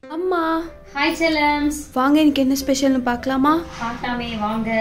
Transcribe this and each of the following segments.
அம்மா ஹாய் செல்லம்ஸ் வாங்க இன்னைக்கு என்ன ஸ்பெஷல்னு பார்க்கலாமா பார்க்கலாமே வாங்க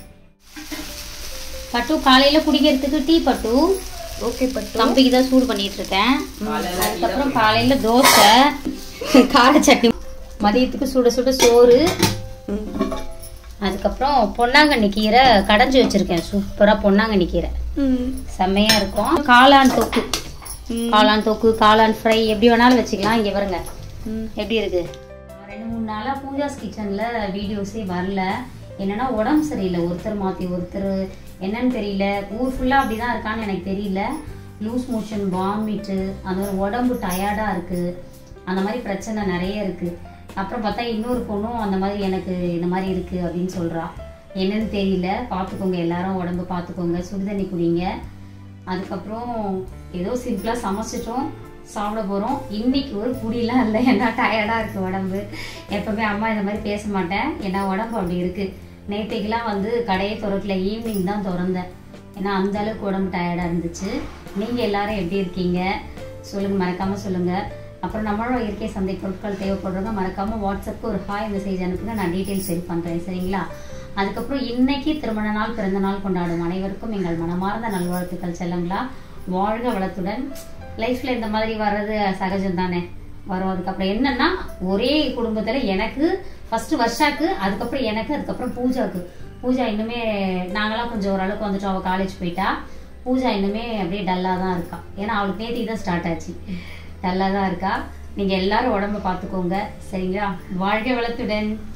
பட்டு காலையில குடிக்கிறதுக்கு டீ பட்டு ஓகே பட்டு தம்பிக்கு தான் சூடு பண்ணிட்டு இருக்கேன் அதுக்கப்புறம் காலையில தோசை கார சட்னி மதியத்துக்கு சுட சுட சோறு அதுக்கப்புறம் பொன்னாங்கண்ணி கீரை கடைஞ்சி வச்சிருக்கேன் சூப்பரா பொன்னாங்கண்ணி கீரை ம் செம்மையா இருக்கும் காளான் தொக்கு காளான் தொக்கு காளான் ஃப்ரை எப்படி வேணாலும் வச்சுக்கலாம் இங்க பாருங்க ம் எப்படி இருக்கு ரெண்டு மூணு நாளா பூஜாஸ் கிச்சன்ல வீடியோஸே வரல என்னன்னா உடம்பு சரியில்லை ஒருத்தர் மாத்தி ஒருத்தர் என்னன்னு தெரியல ஊர் ஃபுல்லா அப்படிதான் இருக்கான்னு எனக்கு தெரியல லூஸ் மோஷன் வாமிட்டு அந்த ஒரு உடம்பு டயர்டா இருக்கு அந்த மாதிரி பிரச்சனை நிறைய இருக்கு அப்புறம் பார்த்தா இன்னொரு பொண்ணும் அந்த மாதிரி எனக்கு இந்த மாதிரி இருக்கு அப்படின்னு சொல்றா என்னன்னு தெரியல பார்த்துக்கோங்க எல்லாரும் உடம்பு பார்த்துக்கோங்க சுடுதண்ணி குடிங்க அதுக்கப்புறம் ஏதோ சிம்பிளாக சமைச்சிட்டோம் சாப்பிட போகிறோம் இன்னைக்கு ஒரு குடிலாம் இல்லை ஏன்னா டயர்டாக இருக்குது உடம்பு எப்பவுமே அம்மா இந்த மாதிரி பேச மாட்டேன் ஏன்னா உடம்பு அப்படி இருக்குது நேற்றைக்கெலாம் வந்து கடையை திறக்கல ஈவினிங் தான் திறந்தேன் ஏன்னா அந்த அளவுக்கு உடம்பு டயர்டாக இருந்துச்சு நீங்கள் எல்லாரும் எப்படி இருக்கீங்க சொல்லுங்கள் மறக்காமல் சொல்லுங்கள் அப்புறம் நம்மளோட இயற்கை சந்தை பொருட்கள் தேவைப்படுறவங்க மறக்காமல் வாட்ஸ்அப்புக்கு ஒரு ஹாய் மெசேஜ் அனுப்புங்க நான் டீட்டெயில் சென்ட் பண்ணுறேன் சரிங்களா அதுக்கப்புறம் இன்னைக்கு திருமண நாள் பிறந்த நாள் கொண்டாடும் அனைவருக்கும் எங்கள் மனமார்ந்த நல்வாழ்த்துக்கள் செல்லுங்களா வாழ்க வளத்துடன் லைஃப்ல இந்த மாதிரி வர்றது சகஜம் தானே வரும் அதுக்கப்புறம் என்னன்னா ஒரே குடும்பத்துல எனக்கு ஃபர்ஸ்ட் வர்ஷாக்கு அதுக்கப்புறம் எனக்கு அதுக்கப்புறம் பூஜாக்கு பூஜா இன்னுமே நாங்களாம் கொஞ்சம் ஓரளவுக்கு வந்துட்டோம் அவள் காலேஜ் போயிட்டா பூஜா இன்னுமே அப்படியே டல்லாக தான் இருக்கா ஏன்னா அவளுக்கு நேத்தி தான் ஸ்டார்ட் ஆச்சு டல்லாக தான் இருக்கா நீங்கள் எல்லாரும் உடம்ப பார்த்துக்கோங்க சரிங்களா வாழ்க வளத்துடன்